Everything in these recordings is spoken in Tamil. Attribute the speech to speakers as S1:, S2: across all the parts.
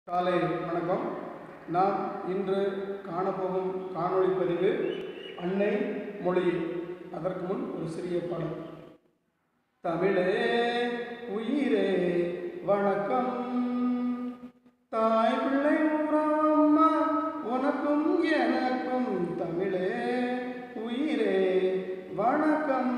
S1: காலை வணக்கம் நாம் இன்று காணப்போகும் காணொளி பதிவு அன்னை மொழி அதற்கு முன் ஒரு சிறிய பாடல் தமிழே உயிரே வணக்கம் தாய் பிள்ளை உறவம்மா உனக்கும் எனக்கும் தமிழே உயிரே வணக்கம்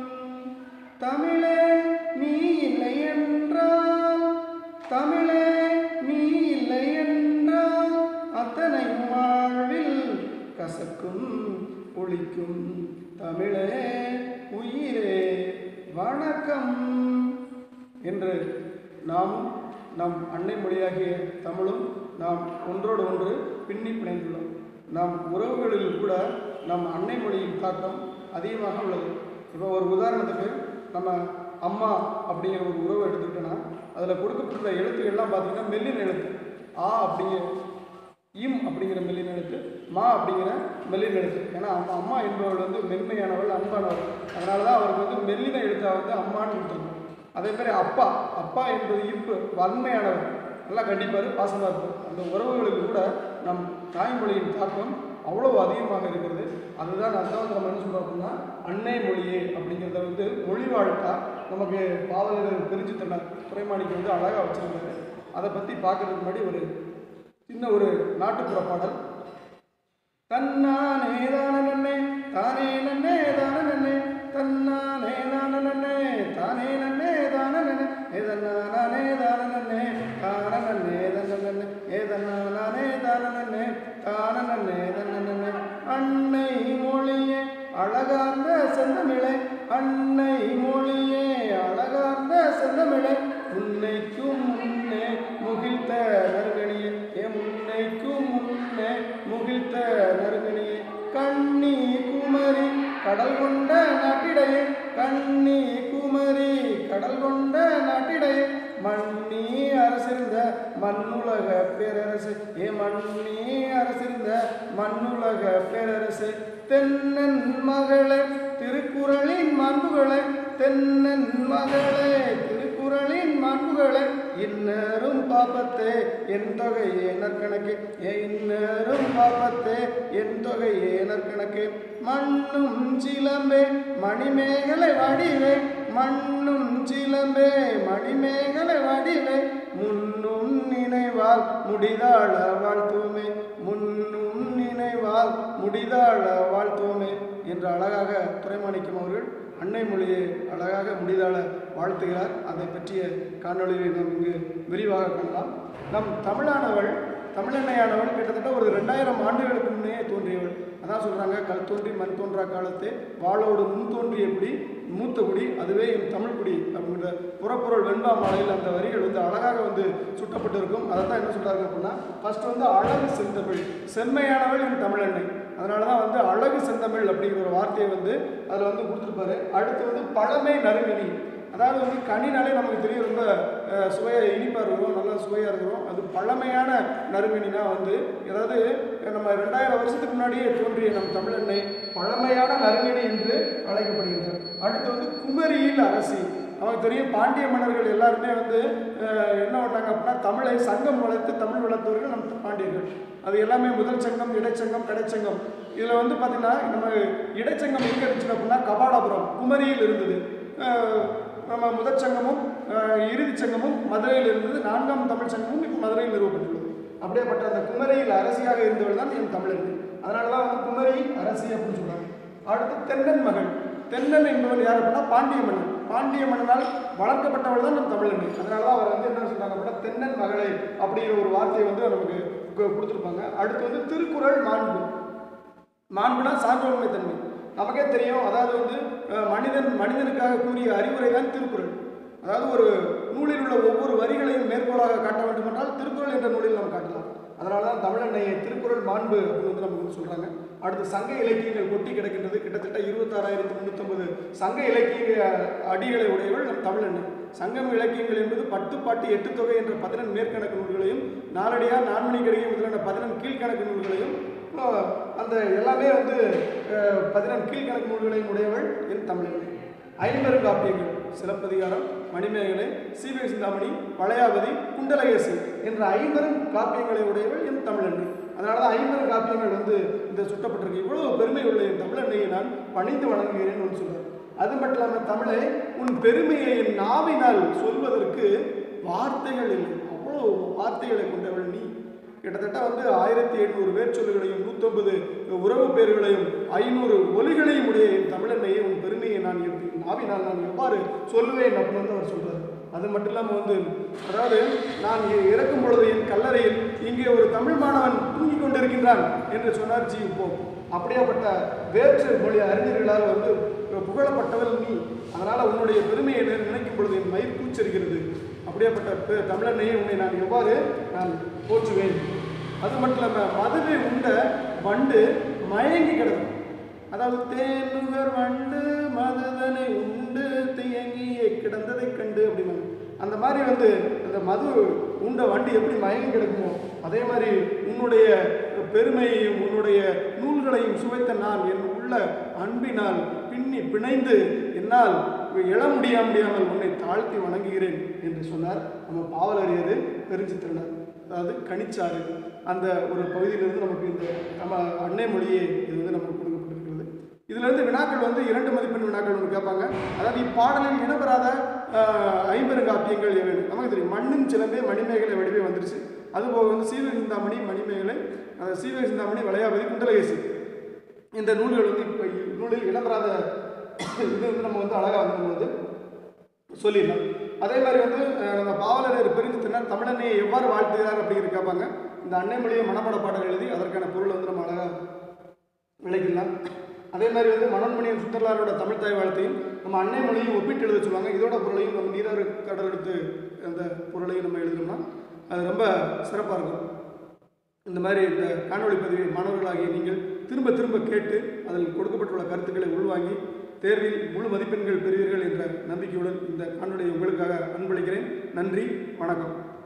S1: தமிழே நீ இல்லை என்றால் தமிழே நீ இல்லை என்றால் அத்தனை வாழ்வில் கசக்கும் ஒழிக்கும் தமிழே உயிரே வணக்கம் என்று நாம் நம் அன்னை மொழியாகிய தமிழும் நாம் ஒன்றோடு ஒன்று பின்னி பிணைந்துள்ளோம் நம் உறவுகளில் கூட நம் அன்னை மொழியின் தாக்கம் அதிகமாக உள்ளது இப்போ ஒரு உதாரணத்துக்கு நம்ம அம்மா அப்படிங்கிற ஒரு உறவு எடுத்துக்கிட்டோன்னா அதில் கொடுக்கப்பட்டுள்ள எழுத்துக்கள்லாம் பார்த்தீங்கன்னா மெல்லின எழுத்து ஆ அப்படிங்கிற இம் அப்படிங்கிற மெல்லின எழுத்து மா அப்படிங்கிற மெல்லின எழுத்து ஏன்னா அம்மா அம்மா என்பவள் வந்து மென்மையானவள் அன்பானவள் அதனால தான் அவருக்கு வந்து மெல்லின எழுத்தாக வந்து அம்மான்னு கொடுத்துருக்கோம் அதே மாதிரி அப்பா அப்பா என்பது இப்பு வன்மையானவர் நல்லா கண்டிப்பார் பாசமாக இருப்பார் அந்த உறவுகளுக்கு கூட நம் தாய்மொழியின் தாக்கம் அவ்வளோ அதிகமாக இருக்கிறது அதுதான் அதான் வந்து நம்ம என்ன சொல்கிறோம் அப்படின்னா அன்னை மொழியே அப்படிங்கிறத வந்து மொழி வாழ்த்தா நமக்கு பாவலர்கள் தெரிஞ்சு தர துறைமாணிக்கு வந்து அழகாக வச்சுருந்தாரு அதை பற்றி பார்க்கறதுக்கு முன்னாடி ஒரு சின்ன ஒரு நாட்டுப்புற பாடல் தன்னானே தான நன்னே தானே நன்னே தான நன்னே தன்னானே தான நன்னே தானே நன்னே தான நன்னே ஏதன்னானே தான நன்னே தான நன்னே தன்ன நன்னே ஏதன்னானே தான நன்னே தான நன்னே தன்ன நன்னே அன்னை மொழியே அழகார்ந்த செந்தமிழே அன்னை மொழியே அழகார்ந்த செந்தமிழே உன்னைக்கும் முன்னே முகிழ்த்த நறுகணியே ஏ முன்னைக்கும் முன்னே முகிழ்த்த நறுகணியே கண்ணி குமரி கடல் கொண்ட நாட்டிடையே கண்ணி குமரி கடல் கொண்ட நாட்டிடையே மண்ணி அரசிருந்த மண்ணுலக பேரரசு ஏ மண்ணி அரசிருந்த மண்ணுலக பேரரசு தென்னன் மகளே திருக்குறளின் மாண்புகளே தென்னன் மகளே திருக்குறளின் மாண்புகளே இன்னரும் பாப்பத்தே என் தொகையே நற்கணக்கு ஏ இன்னரும் பாப்பத்தே என் தொகையே நற்கணக்கு மண்ணும் சிலம்பே மணிமேகலை வடிவே மண்ணும் சிலம்பே மணிமேகலை வடிவே முன்னும் நினைவால் முடிதாள வாழ்த்துவமே முன்னும் நினைவால் முடிதாள வாழ்த்துவமே என்று அழகாக துறைமாணிக்கம் அவர்கள் அன்னை மொழியை அழகாக முடிதாள வாழ்த்துகிறார் அதை பற்றிய காணொளியை நாம் இங்கு விரிவாக காணலாம் நம் தமிழானவள் தமிழெண்ணையானவள் கிட்டத்தட்ட ஒரு ரெண்டாயிரம் ஆண்டுகளுக்கு முன்னே தோன்றியவள் அதான் சொல்கிறாங்க கல் தோன்றி மண் தோன்றா காலத்தே வாளோடு முன் தோன்றிய குடி மூத்த குடி அதுவே என் தமிழ் குடி அப்படிங்கிற புறப்பொருள் வெண்பா மாலையில் அந்த வரிகள் வந்து அழகாக வந்து சுட்டப்பட்டிருக்கும் அதை தான் என்ன சொல்கிறாங்க அப்படின்னா ஃபர்ஸ்ட் வந்து அழகு செந்தமிழ் செம்மையானவள் என் தமிழெண்ணெய் அதனால தான் வந்து அழகு செந்தமிழ் அப்படிங்கிற ஒரு வார்த்தையை வந்து அதில் வந்து கொடுத்துருப்பாரு அடுத்து வந்து பழமை நறுங்கனி அதாவது வந்து கனினாலே நமக்கு தெரியும் ரொம்ப அஹ், சுவைய இனிப்பாக இருக்கிறோம் நல்லா சுவையாக இருக்கிறோம் அது பழமையான நறுங்கனினா வந்து அதாவது நம்ம ரெண்டாயிரம் வருஷத்துக்கு முன்னாடியே தோன்றிய நம் தமிழெண்ணெய் பழமையான நறுங்கனி என்று அழைக்கப்படுகிறது அடுத்து வந்து குமரியில் அரசி நமக்கு தெரியும் பாண்டிய மன்னர்கள் எல்லாருமே வந்து அஹ், என்ன பண்ணாங்க அப்படின்னா தமிழை சங்கம் வளர்த்து தமிழ் வளர்த்தவர்கள் நம் பாண்டியர்கள் அது எல்லாமே முதல் சங்கம் இடைச்சங்கம் கடைச்சங்கம் இதில் வந்து பார்த்திங்கன்னா நம்ம இடைச்சங்கம் எங்கே இருந்துச்சு அப்படின்னா கபாடாபுரம் குமரியில் இருந்தது அஹ், நம்ம முதற் சங்கமும் அஹ், இறுதிச் சங்கமும் மதுரையில் இருந்தது நான்காம் தமிழ் சங்கமும் இப்போ மதுரையில் நிறுவப்பட்டுள்ளது அப்படியேப்பட்ட அந்த குமரியில் அரசியாக இருந்தவள் தான் என் தமிழர்கள் அதனால தான் வந்து குமரி அரசி அப்படின்னு சொல்கிறாங்க அடுத்து தென்னன் மகள் தென்னன் என்பவன் யார் அப்படின்னா பாண்டிய மன்னன் பாண்டிய மன்னனால் வளர்க்கப்பட்டவள் தான் நம் தமிழன் அதனால தான் அவர் வந்து என்ன சொல்றாங்க அப்படின்னா தென்னன் மகளை அப்படிங்கிற ஒரு வார்த்தையை வந்து நமக்கு கு- கொடுத்துருப்பாங்க அடுத்து வந்து திருக்குறள் மாண்பு மாண்புனா சான்றோன்மை தன்மை நமக்கே தெரியும் அதாவது வந்து அஹ், மனிதன் மனிதனுக்காக கூறிய அறிவுரை தான் திருக்குறள் அதாவது ஒரு நூலில் உள்ள ஒவ்வொரு வரிகளையும் மேற்கோளாக காட்ட வேண்டுமென்றால் திருக்குறள் என்ற நூலில் நாம் காட்டலாம் அதனால தான் தமிழெண்ணையை திருக்குறள் மாண்பு அப்படின்னு வந்து நமக்கு வந்து சொல்கிறாங்க அடுத்து சங்க இலக்கியங்கள் கொட்டி கிடக்கின்றது கிட்டத்தட்ட இருபத்தாறாயிரத்தி முந்நூற்றம்பது சங்க இலக்கிய அடிகளை உடையவள் நம் தமிழெண்ணெய் சங்கம் இலக்கியங்கள் என்பது பத்து பாட்டு எட்டு தொகை என்ற பதினெண் மேற்கணக்கு நூல்களையும் நாலடியார் நான்மணி கடிகை முதலான பதினெண் கீழ்கணக்கு நூல்களையும் அஹ், அந்த எல்லாமே வந்து அஹ், பதினெண் கீழ்கணக்கு நூல்களையும் உடையவள் என் தமிழெண்ணெய் ஐம்பெரும் காப்பியங்கள் சிலப்பதிகாரம் மணிமேகலை சீவக சிந்தாமணி வளையாபதி குண்டலகேசி என்ற ஐம்பெரும் காப்பியங்களை உடையவள் என் தமிழன்று அதனால தான் ஐம்பெரும் காப்பியங்கள் வந்து இந்த சுட்டப்பட்டிருக்கு இவ்வளவு பெருமை உள்ள என் தமிழன்னையை நான் பணிந்து வணங்குகிறேன்னு சொல்றார் அது மட்டும் இல்லாமல் தமிழை உன் பெருமையை என் நாவினால் சொல்வதற்கு வார்த்தைகள் இல்லை அவ்வளோ வார்த்தைகளை கொண்டவள் நீ கிட்டத்தட்ட வந்து ஆயிரத்தி எண்ணூறு பேர் சொல்லுகளையும் நூற்றம்பது உறவு பேர்களையும் ஐநூறு ஒலிகளையும் உடைய என் தமிழன்னையை உன் பெருமையை நான் எப்படி நாவினால் நான் எவ்வாறு சொல்லுவேன் அப்படின்னு வந்து அவர் சொல்றாரு அது மட்டும் இல்லாமல் வந்து அதாவது நான் இ- இறக்கும் பொழுது என் கல்லறையில் இங்கே ஒரு தமிழ் மாணவன் தூங்கிக் கொண்டிருக்கின்றான் என்று சொன்னார் ஜி இப்போ அப்படியாப்பட்ட வேற்று மொழி அறிஞர்களால் வந்து புகழப்பட்டவள் நீ அதனால உன்னுடைய பெருமையை நினை- நினைக்கும் பொழுது என் மயிர் கூச்சரிக்கிறது அப்படியாப்பட்ட பெ- தமிழனையே உன்னை நான் எவ்வாறு நான் போற்றுவேன் அது மட்டும் இல்லாமல் மதுவை உண்ட வண்டு மயங்கி கிடக்கும் அதாவது தேனுகர் வண்டு மதுதனை உண்டு தியங்கியே கிடந்ததை கண்டு அப்படின்னாங்க அந்த மாதிரி வந்து அந்த மது உண்ட வண்டி எப்படி மயங்கி கிடக்குமோ அதே மாதிரி உன்னுடைய பெருமையையும் உன்னுடைய நூல்களையும் சுவைத்த நான் என் உள்ள அன்பினால் பின்னி பிணைந்து என்னால் எழ முடிய முடியாமல் உன்னை தாழ்த்தி வணங்குகிறேன் என்று சொன்னார் நம்ம பாவலறியது பெருஞ்சித்திரனர் அதாவது கனிச்சாறு அந்த ஒரு பகுதியிலிருந்து நமக்கு இந்த நம்ம அன்னை மொழியே இது வந்து நமக்கு கொடுக்கப்பட்டிருக்கிறது இதுல இருந்து வினாக்கள் வந்து இரண்டு மதிப்பெண் வினாக்கள் ஒன்று கேட்பாங்க அதாவது இப்பாடலில் இடம்பெறாத ஆஹ், ஐம்பெருங்காப்பியங்கள் எவை நமக்கு தெரியும் மண்ணும் சிலம்பே மணிமேகலை வடிவே வந்துருச்சு அதுபோக வந்து சீவக சிந்தாமணி மணிமேகலை அஹ், சீவக சிந்தாமணி வளையாபதி குண்டலகேசி இந்த நூல்கள் வந்து இப்போ நூலில் இடம்பெறாத இது வந்து நம்ம வந்து அழகாக வந்து நம்ம வந்து சொல்லிடலாம் அதே மாதிரி வந்து அஹ், நம்ம பாவலர் பெருஞ்சித்தினார் தமிழனையை எவ்வாறு வாழ்த்துகிறார் அப்படிங்கிற கேட்பாங்க இந்த அன்னை மொழியை மனப்பாட பாடல் எழுதி அதற்கான பொருளை வந்து நம்ம அழகாக விளக்கிடலாம் அதே மாதிரி வந்து மனோன்மணியன் சுந்தரலாரோட தமிழ் தாய் வாழ்த்தையும் நம்ம அன்னை மொழியும் ஒப்பிட்டு எழுத சொல்லுவாங்க இதோட பொருளையும் நம்ம நீராறு கடல் எடுத்து அந்த பொருளையும் நம்ம எழுதணும்னா அது ரொம்ப சிறப்பாக இருக்கும் இந்த மாதிரி இந்த காணொளி பதிவை மாணவர்களாகிய நீங்கள் திரும்ப திரும்ப கேட்டு அதில் கொடுக்கப்பட்டுள்ள கருத்துக்களை உள்வாங்கி தேர்வில் முழு மதிப்பெண்கள் பெறுவீர்கள் என்ற நம்பிக்கையுடன் இந்த காணொளியை உங்களுக்காக அன்பளிக்கிறேன் நன்றி வணக்கம்